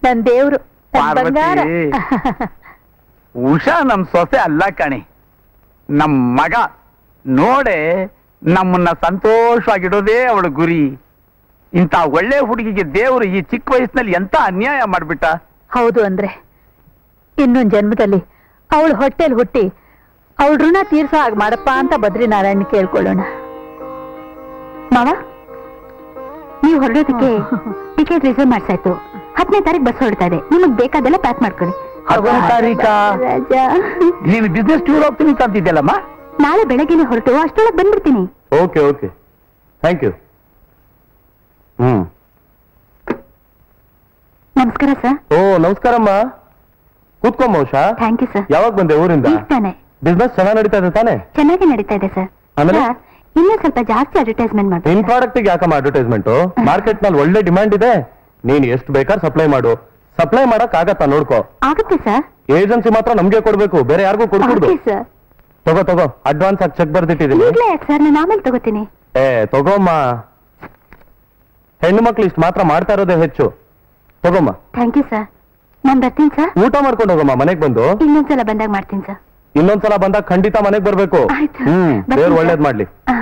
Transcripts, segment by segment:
ನನ್ ದೇವ್ರು ನನ್ ಪಾರ್ವತಿ. ಬಂಗಾರ ಉಷಾ ನಮ್ ಸೊಸೆ ಅಲ್ಲ ಕಣಿ ನಮ್ ಮಗ ನೋಡೆ ನಮ್ಮನ್ನ ಸಂತೋಷವಾಗಿಡೋದೇ ಅವಳ ಗುರಿ ಇಂಥ ಒಳ್ಳೆ ಹುಡುಗಿಗೆ ದೇವರು ಈ ಚಿಕ್ಕ ವಯಸ್ಸಿನಲ್ಲಿ ಎಂತ ಅನ್ಯಾಯ ಮಾಡ್ಬಿಟ್ಟ ಹೌದು ಅಂದ್ರೆ ಇನ್ನೊಂದ್ ಜನ್ಮದಲ್ಲಿ ಅವಳು ಹೊಟ್ಟೆಲ್ ಹುಟ್ಟಿ ಅವಳ ಋಣ ತೀರ್ಸೋ ಹಾಗೆ ಮಾಡಪ್ಪ ಅಂತ ಬದ್ರಿನಾರಾಯಣ ಕೇಳ್ಕೊಳ್ಳೋಣ ಮಾವ ನೀವು ಹೊರಡೋದಕ್ಕೆ ಟಿಕೆಟ್ ರಿಸರ್ವ್ ಮಾಡ್ಸಾಯ್ತು ಹತ್ತನೇ ತಾರೀಕು ಬಸ್ ಹೊರಡ್ತಾ ಇದೆ ನಿಮಗ್ ಬೇಕಾದೆಲ್ಲ ಪ್ಯಾಕ್ ಮಾಡ್ಕೊಳ್ಳಿ ಹತ್ತನೇ ತಾರೀಕಾ ರಾಜಾ ನೀನು ಬಿಸ್ನೆಸ್ ಟೂರ್ ಹೋಗ್ತೀನಿ ಅಂತ ಅಂತಿದ್ಯಲ್ಲಮ್ಮ ನಾಳೆ ಬೆಳಗ್ಗೆನೆ ಹೊರಟು ಅಷ್ಟೊಳಗೆ ಬಂದ್ಬಿಡ್ತೀನಿ okay okay thank you hmm ನಮಸ್ಕಾರ ಸರ್ ಓ ನಮಸ್ಕಾರಮ್ಮ ಕೂತ್ಕೊಮ್ಮ ಉಷಾ ಥ್ಯಾಂಕ್ ಯು ಸರ್ ಯಾವಾಗ ಬಂದೆ ಊರಿಂದ ಈಗ ತಾನೆ ಬಿಸ್ನೆಸ್ ಚೆನ್ನಾಗಿ ನಡೀತಾ ಇದೆ ತಾನೆ ಚೆನ್ನಾಗಿ ನಡೀತಾ ಇದೆ ಸರ್ ಆಮೇಲೆ? ಸರ್, ಇನ್ನೂ ಸ್ವಲ್ಪ ಜಾಸ್ತಿ ಅಡ್ವರ್ಟೈಸ್ಮೆಂಟ್ ನಿನ್ ಮಾಡ್ತೀನಿ ಪ್ರಾಡಕ್ಟ್ ಯಾಕಮ್ಮ ಅಡ್ವರ್ಟೈಸ್ಮೆಂಟ್ ಮಾರ್ಕೆಟ್ ನಲ್ಲಿ ಒಳ್ಳೆ ಡಿಮ್ಯಾಂಡ್ ಇದೆ ನೀನ್ ಎಷ್ಟು ಬೇಕಾದ್ರೆ ಸಪ್ಲೈ ಮಾಡು ಸಪ್ಲೈ ಮಾಡಕ್ ಆಗತ್ತಾ ನೋಡ್ಕೋ ಆಗುತ್ತೆ ಸರ್ ಏಜೆನ್ಸಿ ಮಾತ್ರ ನಮ್ಗೆ ಕೊಡ್ಬೇಕು ಬೇರೆ ಯಾರಿಗೂ ಕೊಡ್ಕೊಡ್ದು ಓಕೆ ಸರ್ ತಗೋ ತಗೋ ಅಡ್ವಾನ್ಸ್ ಆಗಿ ಚೆಕ್ ಬರ್ದಿಟ್ಟಿದೀನಿ ಈಗಲೇ ಯಾಕೆ ಸರ್ ನಾನು ಆಮೇಲೆ ತಗೋತೀನಿ ಏ ತಗೋಮ್ಮ ಹೆಣ್ಣು ಮಕ್ಳು ಇಷ್ಟು ಮಾತ್ರ ಮಾಡ್ತಾ ಇರೋದೇ ಹೆಚ್ಚು ತಗೋಮ್ಮ ಥ್ಯಾಂಕ್ ಯು ಸರ್ ನಾನು ಬರ್ತೀನಿ ಸರ್ ಊಟ ಮಾಡ್ಕೊಂಡು ಹೋಗಮ್ಮ ಮನೆಗ್ ಬಂದು ಇನ್ನೊಂದ್ಸಲ ಬಂದಾಗ ಮಾಡ್ತೀನಿ ಸರ್ ಇನ್ನೊಂದ್ಸಲ ಬಂದಾಗ ಖಂಡಿತ ಮನೆಗ್ ಬರ್ಬೇಕು ಆಯ್ತು ಹ್ಮ್ ಬರ್ತೀನಿ ದೇವ್ರು ಸರ್. ಒಳ್ಳೇದ್ ಮಾಡ್ಲಿ ಆ.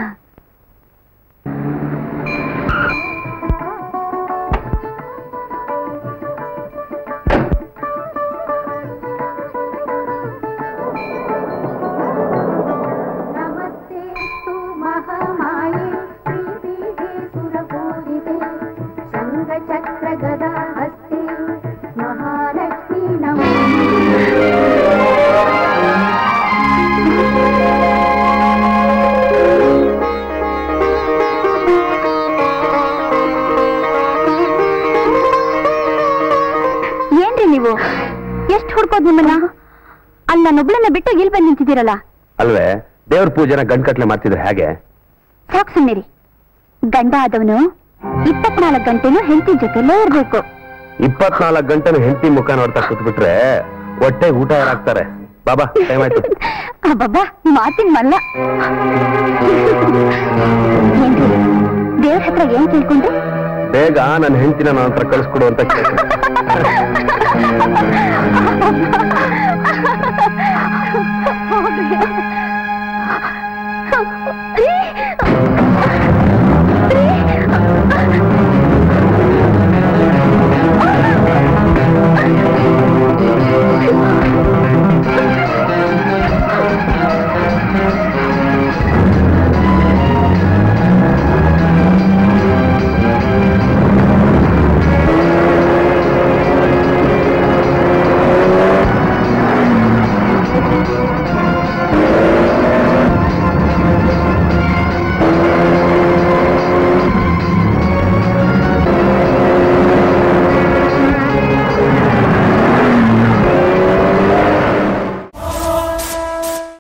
ನಮಸ್ತೆ ತು ಮಹಾಮಾಯೆ ಶ್ರೀಪೀಠೆ ಸುರಪೂಜಿತೆ ಶಂಖಚಕ್ರ ಗದಾ ಹಸ್ತೆ ಮಹಾಲಕ್ಷ್ಮೀ ನಮಃ ಏನ್ರಿ ನೀವು ಎಷ್ಟು ಹುಡ್ಕೋದ್ ನಿಮ್ಮನ್ನ ಅಲ್ಲಿ ನಾನೊಬ್ಳನ್ನ ಬಿಟ್ಟು ಇಲ್ಲಿ ಬಂದು ನಿಂತಿದ್ದೀರಲ್ಲ ಅಲ್ವೇ ದೇವ್ರ ಪೂಜೆನ ಗಂಡ್ಕಟ್ಲೆ ಮಾಡ್ತಿದ್ರೆ ಹೇಗೆ ಸಾಕು ಸುಮ್ಮನಿರಿ ಗಂಡ ಆದವನು ಇಪ್ಪತ್ನಾಲ್ಕು ಗಂಟೆನೂ ಹೆಂಡತಿ ಜೊತೆಲೇ ಇರ್ಬೇಕು ಇಪ್ಪತ್ನಾಲ್ಕು ಗಂಟೆ ಹೆಂಡತಿ ಮುಖ ನೋಡ್ತಾ ಕೂತ್ಬಿಟ್ರೆ ಹೊಟ್ಟೆ ಊಟ ಯಾರಾಗ್ತಾರೆ ಬಾಬಾ ಟೈಮ್ ಆಯ್ತು ಅಬ್ಬಬ್ಬಾ ಮಾತಿನ ಮಲ್ಲ ಏನ್ರಿ ದೇವ್ರ ಹತ್ರ ಏನ್ ಕೇಳ್ಕೊಂಡ್ರಿ ಬೇಗ ನನ್ನ ಹೆಂಡತಿನ ನನ್ನ ಹತ್ರ ಕಳಿಸ್ಕೊಡು ಅಂತ ಕೇಳ್ತೀನಿ